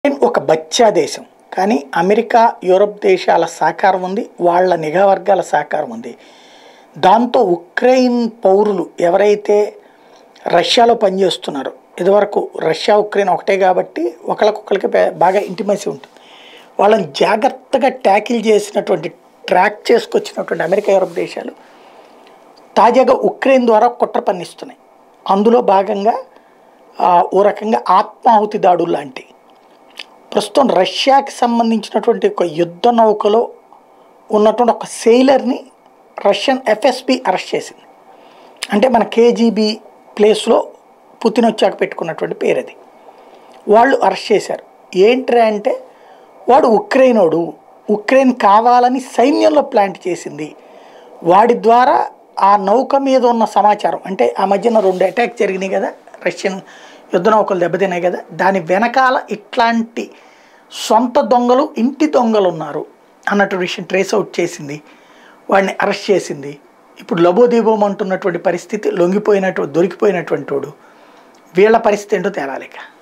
Ukraine ఒక బచ్చా దేశం కానీ అమెరికా యూరప్ దేశాల సహకారం ఉంది వాళ్ళ నిఘా వర్గాల సహకారం ఉంది దాంతో ఉక్రెయిన్ పౌరులు ఎవరైతే రష్యాలో పనిచేస్తున్నారో ఇదివరకు రష్యా ఉక్రెయిన్ ఒకటే కాబట్టి ఒకరికొకరికి బా- బాగా ఇంటిమసీ ఉంటుంది వాళ్ళని జాగ్రత్తగా ట్యాకిల్ చేసినటువంటి ట్రాక్ చేసుకొచ్చినటువంటి అమెరికా యూరప్ దేశాలు తాజాగా ఉక్రెయిన్ ద్వారా కుట్ర పన్నిస్తున్నాయి అందులో భాగంగా ఆ, ఓ రకంగా ఆత్మాహుతి దాడులు లాంటి ప్రస్తుతం రష్యాకి సంబంధించినటువంటి ఒక యుద్ధ నౌకలో ఉన్నటువంటి ఒక సెయిలర్ని రష్యన్ ఎఫ్ఎస్బి అరెస్ట్ చేసింది అంటే మన కేజీబీ ప్లేస్లో పుతిన్ వచ్చాక పెట్టుకున్నటువంటి పేరు అది వాళ్ళు అరెస్ట్ చేశారు ఏంట్రా అంటే వాడు ఉక్రెయినోడు ఉక్రెయిన్ కావాలని సైన్యంలో ప్లాంట్ చేసింది వాడి ద్వారా ఆ నౌక మీద ఉన్న సమాచారం అంటే ఆ మధ్యన రెండు అటాక్ జరిగినాయి కదా రష్యన్ యుద్ధ నౌకలు దెబ్బతిన్నాయి కదా దాని వెనకాల ఇట్లాంటి సొంత దొంగలు ఇంటి దొంగలు ఉన్నారు అన్నట్టు విషయం ట్రేస్ అవుట్ చేసింది వాడిని అరెస్ట్ చేసింది ఇప్పుడు లబోదీబోం అంటున్నటువంటి పరిస్థితి లొంగిపోయినట్టు దొరికిపోయినటువంటి వాడు వీళ్ళ పరిస్థితి ఏంటో తేలాలిక